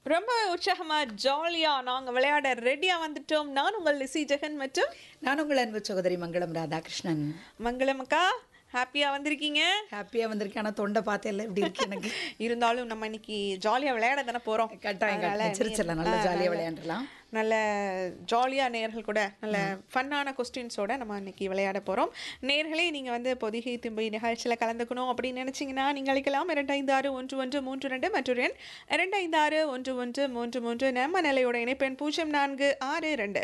ரொம்ப உற்சாகமா ஜாலியா நாங்க விளையாட ரெடியா வந்துட்டோம் நான் உங்கள் லிசி ஜெகன் மற்றும் நான் உங்கள் அன்பு சகோதரி மங்களம் ராதாகிருஷ்ணன் மங்களம் அக்கா ஹாப்பியா வந்திருக்கீங்க ஹாப்பியா வந்திருக்கேன் ஆனா தொண்டை பார்த்தேன் எப்படி இருக்கு எனக்கு இருந்தாலும் நம்ம இன்னைக்கு ஜாலியா விளையாட தானே போறோம் கட்டாயம் அதனால கட்டாயம் சிரிச்சிடலாம் நல்லா ஆ, ஜாலியா நல்ல- விளையாண்டுலாம் நல்ல ஜாலியா நேர்கள் கூட நல்ல ஃபன்னான கொஸ்டின்ஸோட நம்ம இன்னைக்கு விளையாட போறோம் நேர்களே நீங்க வந்து பொதிகை தும்பை நிகழ்ச்சியில கலந்துக்கணும் அப்படின்னு நினைச்சீங்கன்னா நீங்க அழைக்கலாம் இரண்டு ஐந்து ஆறு ஒன்று ஒன்று மூன்று ரெண்டு மற்றொரு எண் இரண்டு ஐந்து ஆறு ஒன்று ஒன்று மூன்று மூன்று நம்ம நிலையோட இணைப்பெண் பூஜ்ஜியம் நான்கு ஆறு ரெண்டு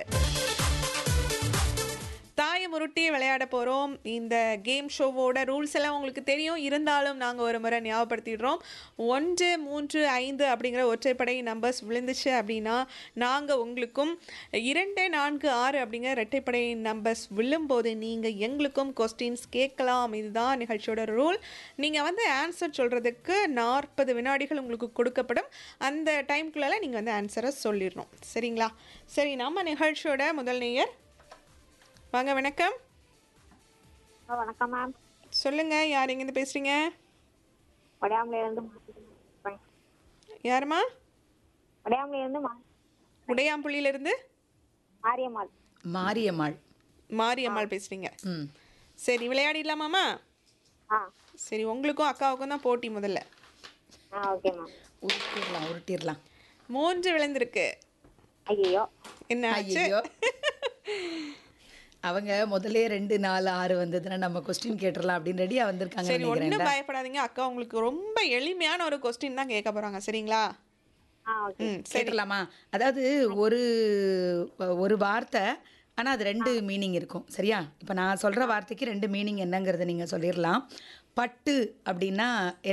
தாயம் உருட்டி விளையாட போகிறோம் இந்த கேம் ஷோவோட ரூல்ஸ் எல்லாம் உங்களுக்கு தெரியும் இருந்தாலும் நாங்கள் ஒரு முறை ஞாபகப்படுத்திடுறோம் ஒன்று மூன்று ஐந்து அப்படிங்கிற ஒற்றைப்படை நம்பர்ஸ் விழுந்துச்சு அப்படின்னா நாங்கள் உங்களுக்கும் இரண்டு நான்கு ஆறு அப்படிங்கிற இரட்டைப்படை நம்பர்ஸ் விழும்போது நீங்கள் எங்களுக்கும் கொஸ்டின்ஸ் கேட்கலாம் இதுதான் நிகழ்ச்சியோட ரூல் நீங்கள் வந்து ஆன்சர் சொல்கிறதுக்கு நாற்பது வினாடிகள் உங்களுக்கு கொடுக்கப்படும் அந்த டைம்குள்ளே நீங்கள் வந்து ஆன்சரை சொல்லிடணும் சரிங்களா சரி நம்ம நிகழ்ச்சியோட முதல் நேயர் வாங்க வணக்கம் ஆ, வணக்கம் மேம் சொல்லுங்க யார் எங்கேருந்து பேசுறீங்க வடையாமல இருந்து யாருமா வடையாமல இருந்து மா- உடையாம்புள்ளியிலிருந்து மாரியம்மாள் மாரியம்மாள் மாரியம்மாள் பேசுறீங்க ம் சரி விளையாடிடலாமாம்மா ஆ சரி உங்களுக்கும் அக்காவுக்கும் தான் போட்டி முதல்ல ஆ ஓகே மேம் உருட்டிடலாம் உருட்டிடலாம் மூன்று விழுந்திருக்கு ஐயோ என்ன ஆச்சு ஐயோ அவங்க முதல்ல ரெண்டு நாலு ஆறு வந்ததுன்னா நம்ம கொஸ்டின் கேட்டுடலாம் அப்படின்னு ரெடியா வந்திருக்காங்க சரி நினைக்கிறேன் ஒன்றும் பயப்படாதீங்க அக்கா உங்களுக்கு ரொம்ப எளிமையான ஒரு கொஸ்டின் தான் கேட்க போறாங்க சரிங்களா ஆ ஓகே ம் சரி கேட்டுடலாமா அதாவது ஒரு ஒரு வார்த்தை ஆனா அது ரெண்டு மீனிங் இருக்கும் சரியா இப்போ நான் சொல்ற வார்த்தைக்கு ரெண்டு மீனிங் என்னங்கிறத நீங்க சொல்லிடலாம் பட்டு அப்படின்னா